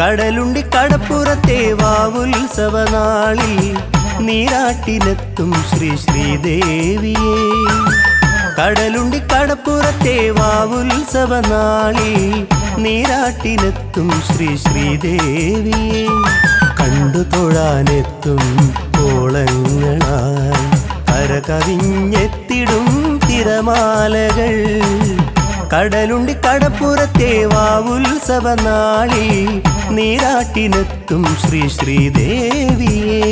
കടലുണ്ടി കടപ്പുറത്തെ വാവുത്സവനാളിൽ നീരാട്ടിനെത്തും ശ്രീ ശ്രീദേവിയെ കടലുണ്ടി കടപ്പുറത്തെ വാവുത്സവനാളിൽ നീരാട്ടിനെത്തും ശ്രീ ശ്രീദേവിയെ കണ്ടു തൊഴാനെത്തും കോളങ്ങളായി കരകവിഞ്ഞെത്തിടും തിരമാലകൾ കടലുണ്ടി കടപ്പുറത്തെ വാവുത്സവനാളിൽ നീരാട്ടിനെത്തും ശ്രീ ശ്രീദേവിയേ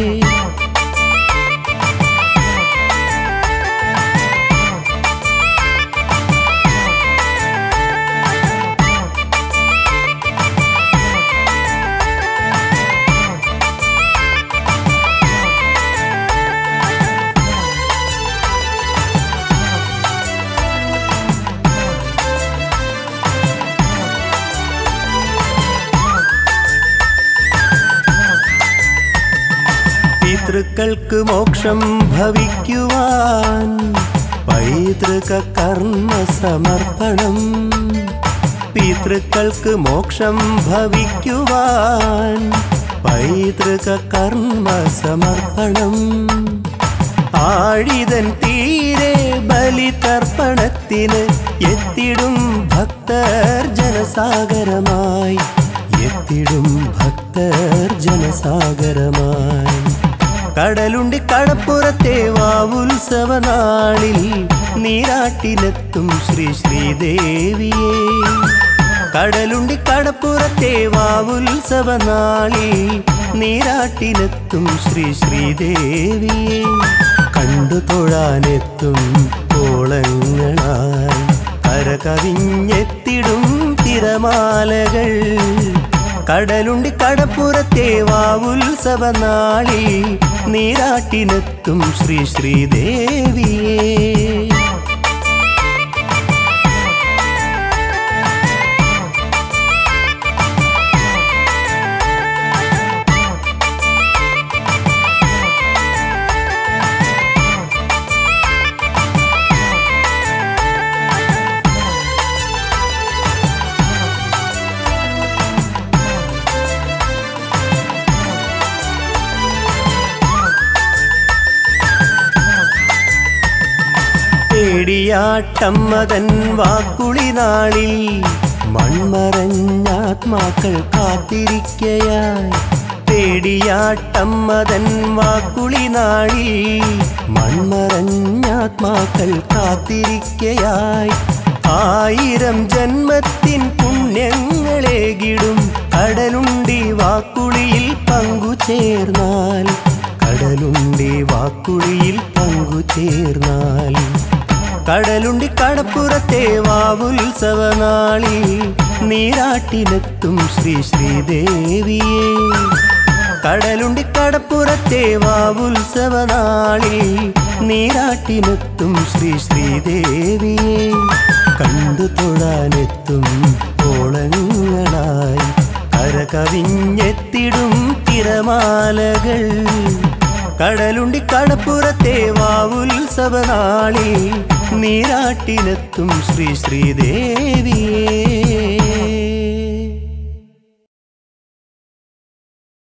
പിതൃക്കൾക്ക് മോക്ഷം ഭവിക്കുവാൻ പൈതൃക കർമ്മ സമർപ്പണം പിതൃക്കൾക്ക് മോക്ഷം ഭവിക്കുവാൻ പൈതൃക കർമ്മ സമർപ്പണം ആഴിതൻ തീരെ ബലിതർപ്പണത്തിന് എത്തിടും ഭക്തർ ജനസാഗരമായി എത്തിടും ഭക്തർ ജനസാഗരമായി കടലുണ്ടി കടപ്പുറത്തെ വാവുത്സവനാളിൽ നീരാട്ടിലെത്തും ശ്രീ ശ്രീദേവിയെ കടലുണ്ടി കടപ്പുറത്തെ വാവുത്സവനാളിൽ നീരാട്ടിലെത്തും ശ്രീ ശ്രീദേവിയെ കണ്ടു തൊഴാനെത്തും കോളങ്ങളായി കരകവിഞ്ഞെത്തിടും തിരമാലകൾ കടലുണ്ടി കടപ്പുറത്തെ വാവുത്സവനാളിൽ നീരാട്ടിനെത്തും ശ്രീ ശ്രീദേവിയേ പേടിയാട്ടമ്മതൻ വാക്കുളി നാളിൽ മൺമറഞ്ഞാത്മാക്കൾ കാത്തിരിക്കയായി പേടിയാട്ടമ്മതൻ വാക്കുളി നാളിൽ മൺമറഞ്ഞാത്മാക്കൾ കാത്തിരിക്കയായി ആയിരം ജന്മത്തിൻ പുണ്യങ്ങളേകിടും കടലുണ്ടി വാക്കുളിയിൽ പങ്കുചേർന്നാൽ കടലുണ്ടി വാക്കുളിയിൽ പങ്കുചേർന്നാൽ കടലുണ്ടി കടപ്പുറത്തെ വാവുത്സവനാളിൽ നീരാട്ടിനെത്തും ശ്രീ ശ്രീദേവിയെ കടലുണ്ടി കടപ്പുറത്തെ വാവുത്സവനാളിൽ നീരാട്ടിനെത്തും ശ്രീ ശ്രീദേവിയെ കണ്ടു തൊഴാനെത്തും ഓളങ്ങളായി കരകവിഞ്ഞെത്തിടും തിരമാലകൾ കടലുണ്ടി കടപ്പുറത്തെ വാവുത്സവനാളിൽ നീരാട്ടിനെത്തും ശ്രീ ശ്രീദേവിയേ